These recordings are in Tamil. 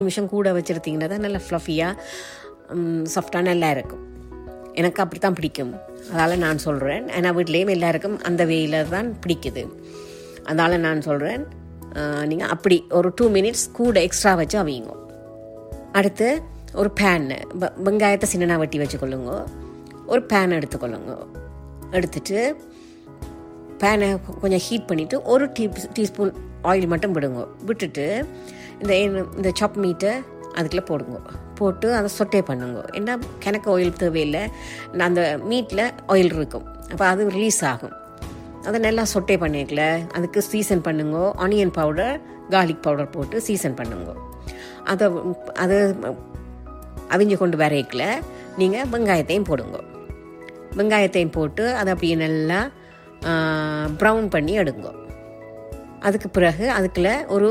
நிமிஷம் கூட வச்சுருத்தீங்கன்னா தான் நல்லா ஃப்ளஃபியாக சாஃப்டாக நல்லா இருக்கும் எனக்கு அப்படி தான் பிடிக்கும் அதால் நான் சொல்கிறேன் ஏன்னா வீட்லேயும் எல்லாருக்கும் அந்த வேயில் தான் பிடிக்குது அதனால் நான் சொல்கிறேன் நீங்கள் அப்படி ஒரு டூ மினிட்ஸ் கூட எக்ஸ்ட்ரா வச்சு அவியுங்க அடுத்து ஒரு பேன் வெங்காயத்தை சின்னனா வெட்டி வச்சுக்கொள்ளுங்க ஒரு பேன் எடுத்துக்கொள்ளுங்க எடுத்துட்டு பேனை கொஞ்சம் ஹீட் பண்ணிவிட்டு ஒரு டீ டீஸ்பூன் ஆயில் மட்டும் விடுங்க விட்டுட்டு இந்த இந்த சாப் மீட்டை அதுக்குள்ளே போடுங்க போட்டு அதை சொட்டே பண்ணுங்க ஏன்னா கிணக்கு ஆயில் தேவையில்லை அந்த மீட்டில் ஆயில் இருக்கும் அப்போ அது ரிலீஸ் ஆகும் அதை நல்லா சொட்டே பண்ணிக்கல அதுக்கு சீசன் பண்ணுங்க ஆனியன் பவுடர் கார்லிக் பவுடர் போட்டு சீசன் பண்ணுங்க அதை அது அவிஞ்சு கொண்டு வரைக்கல நீங்கள் வெங்காயத்தையும் போடுங்க வெங்காயத்தையும் போட்டு அதை அப்படியே நல்லா ப்ரௌன் பண்ணி எடுங்க அதுக்கு பிறகு அதுக்குள்ள ஒரு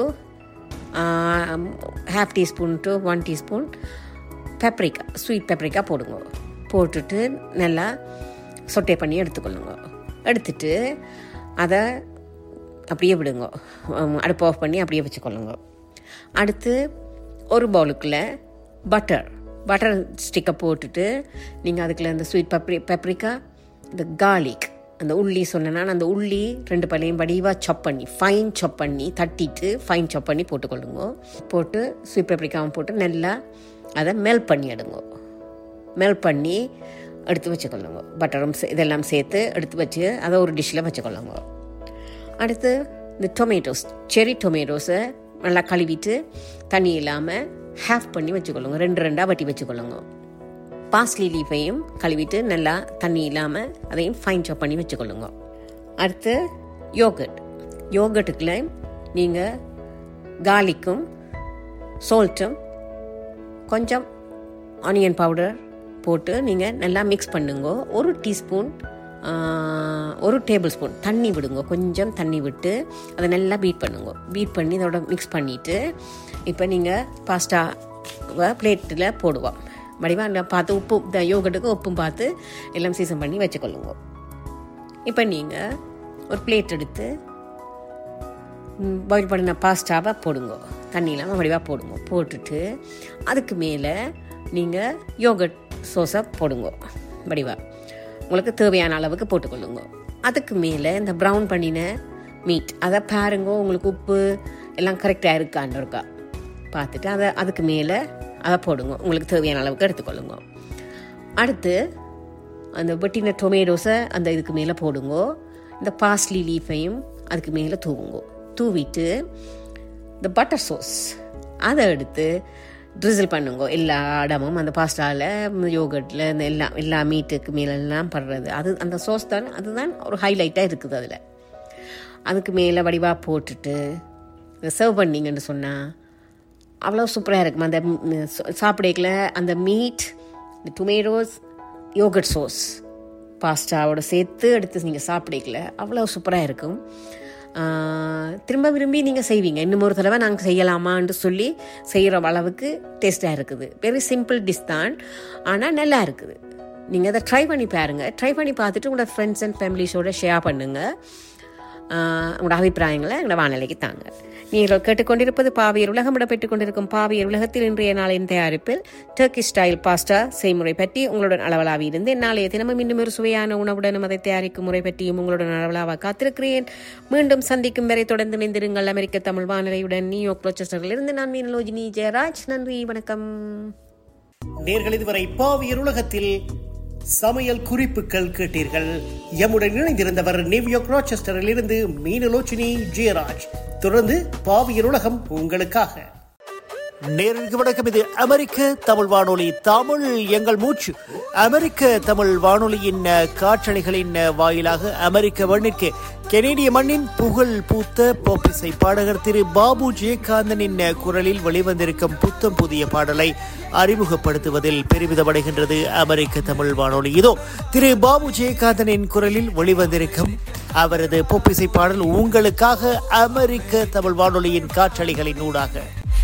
half teaspoon to one teaspoon paprika sweet paprika போடுங்க போட்டுட்டு நல்லா சொட்டே பண்ணி எடுத்துக்கொள்ளுங்க எடுத்துட்டு அதை அப்படியே விடுங்க அடுப்பு ஆஃப் பண்ணி அப்படியே வச்சுக்கொள்ளுங்க அடுத்து ஒரு பவுலுக்குள்ளே பட்டர் பட்டர் ஸ்டிக்கை போட்டுட்டு நீங்கள் அதுக்குள்ள இந்த ஸ்வீட் பெப்ரி பெப்ரிக்கா இந்த கார்லிக் அந்த உள்ளி சொன்னேன்னா அந்த உள்ளி ரெண்டு பள்ளியும் வடிவாக சாப் பண்ணி ஃபைன் சாப் பண்ணி தட்டிட்டு ஃபைன் சாப் பண்ணி போட்டுக்கொள்ளுங்க போட்டு ஸ்வீட் பெப்ரிக்காவும் போட்டு நல்லா அதை மெல்ட் பண்ணி எடுங்க மெல்ட் பண்ணி எடுத்து வச்சுக்கொள்ளுங்க பட்டரும் இதெல்லாம் சேர்த்து எடுத்து வச்சு அதை ஒரு டிஷ்ஷில் வச்சுக்கொள்ளுங்க அடுத்து இந்த டொமேட்டோஸ் செரி டொமேட்டோஸை நல்லா கழுவிட்டு தண்ணி இல்லாமல் ஹாஃப் பண்ணி வச்சுக்கொள்ளுங்க ரெண்டு ரெண்டாக வட்டி வச்சுக்கொள்ளுங்க பாஸ்லி லீஃபையும் கழுவிட்டு நல்லா தண்ணி இல்லாமல் அதையும் ஃபைன் சாப் பண்ணி வச்சுக்கொள்ளுங்க அடுத்து யோகட் யோகட்டுக்குள்ள நீங்கள் கார்லிக்கும் சோல்ட்டும் கொஞ்சம் ஆனியன் பவுடர் போட்டு நீங்கள் நல்லா மிக்ஸ் பண்ணுங்க ஒரு டீஸ்பூன் ஒரு டேபிள் ஸ்பூன் தண்ணி விடுங்க கொஞ்சம் தண்ணி விட்டு அதை நல்லா பீட் பண்ணுங்க பீட் பண்ணி இதோட மிக்ஸ் பண்ணிவிட்டு இப்போ நீங்கள் பாஸ்டாவை பிளேட்டில் போடுவோம் வடிவாக பார்த்து உப்பு இந்த யோகட்டுக்கு உப்பும் பார்த்து எல்லாம் சீசன் பண்ணி வச்சுக்கொள்ளுங்க இப்போ நீங்கள் ஒரு பிளேட் எடுத்து பாயில் பண்ணின பாஸ்டாவை போடுங்க தண்ணி இல்லாமல் வடிவாக போடுங்க போட்டுட்டு அதுக்கு மேலே நீங்கள் யோகட் சோஸை போடுங்க வடிவாக உங்களுக்கு தேவையான அளவுக்கு போட்டுக்கொள்ளுங்க அதுக்கு மேலே இந்த ப்ரௌன் பண்ணின மீட் அதை பாருங்க உங்களுக்கு உப்பு எல்லாம் கரெக்டாக இருக்கான்னு இருக்கா பார்த்துட்டு அதை அதுக்கு மேலே அதை போடுங்க உங்களுக்கு தேவையான அளவுக்கு எடுத்துக்கொள்ளுங்க அடுத்து அந்த வெட்டின டொமேட்டோஸை அந்த இதுக்கு மேலே போடுங்க இந்த பாஸ்லி லீஃபையும் அதுக்கு மேலே தூவுங்க தூவிட்டு இந்த பட்டர் சோஸ் அதை எடுத்து ட்ரிசில் பண்ணுங்க எல்லா இடமும் அந்த பாஸ்டாவில் யோகட்டில் இந்த எல்லா எல்லா மீட்டுக்கு மேலெல்லாம் படுறது அது அந்த சோஸ் தான் அதுதான் ஒரு ஹைலைட்டாக இருக்குது அதில் அதுக்கு மேலே வடிவாக போட்டுட்டு இதை சர்வ் பண்ணிங்கன்னு சொன்னால் அவ்வளோ சூப்பராக இருக்கும் அந்த சாப்பிடக்கல அந்த மீட் இந்த டொமேட்டோஸ் யோகட் சோஸ் பாஸ்டாவோட சேர்த்து எடுத்து நீங்கள் சாப்பிடக்கல அவ்வளோ சூப்பராக இருக்கும் திரும்ப விரும்பி நீங்கள் செய்வீங்க இன்னும் ஒரு தடவை நாங்கள் செய்யலாமான்னு சொல்லி செய்கிற அளவுக்கு டேஸ்ட்டாக இருக்குது வெரி சிம்பிள் டிஷ் தான் ஆனால் நல்லா இருக்குது நீங்கள் அதை ட்ரை பண்ணி பாருங்கள் ட்ரை பண்ணி பார்த்துட்டு உங்களோட ஃப்ரெண்ட்ஸ் அண்ட் ஃபேமிலிஸோட ஷேர் பண்ணுங்கள் உங்களோட அபிப்பிராயங்களை எங்களோட வானிலைக்கு தாங்க நீங்கள் கேட்டுக்கொண்டிருப்பது பாவியர் உலகம் இடம்பெற்றுக் கொண்டிருக்கும் பாவியர் உலகத்தில் இன்றைய நாளின் தயாரிப்பில் டர்க்கி ஸ்டைல் பாஸ்டா செய்முறை பற்றி உங்களுடன் அளவலாவி இருந்து நாளைய தினமும் இன்னும் ஒரு சுவையான உணவுடனும் அதை தயாரிக்கும் முறை பற்றியும் உங்களுடன் அளவலாக காத்திருக்கிறேன் மீண்டும் சந்திக்கும் வரை தொடர்ந்து இணைந்திருங்கள் அமெரிக்க தமிழ் வானிலையுடன் நியூயார்க் ரோச்சஸ்டரில் இருந்து நான் மீனலோஜினி ஜெயராஜ் நன்றி வணக்கம் நேர்கள் இதுவரை பாவியர் உலகத்தில் சமையல் குறிப்புகள் கேட்டீர்கள் எம்முடன் இணைந்திருந்தவர் நியூயார்க் ராச்செஸ்டரில் இருந்து மீனலோச்சினி ஜெயராஜ் தொடர்ந்து பாவியர் உலகம் உங்களுக்காக நேரடிக்கு வணக்கம் இது அமெரிக்க தமிழ் வானொலி தமிழ் எங்கள் மூச்சு அமெரிக்க தமிழ் வானொலியின் காற்றலைகளின் வாயிலாக அமெரிக்க மண்ணிற்கு கெனேடிய மண்ணின் புகழ் பூத்த போப்பிசை பாடகர் திரு பாபு ஜெயகாந்தனின் குரலில் வெளிவந்திருக்கும் புத்தம் புதிய பாடலை அறிமுகப்படுத்துவதில் பெருமிதமடைகின்றது அமெரிக்க தமிழ் வானொலி இதோ திரு பாபு ஜெயகாந்தனின் குரலில் வெளிவந்திருக்கும் அவரது பொப்பிசை பாடல் உங்களுக்காக அமெரிக்க தமிழ் வானொலியின் காற்றலைகளின் ஊடாக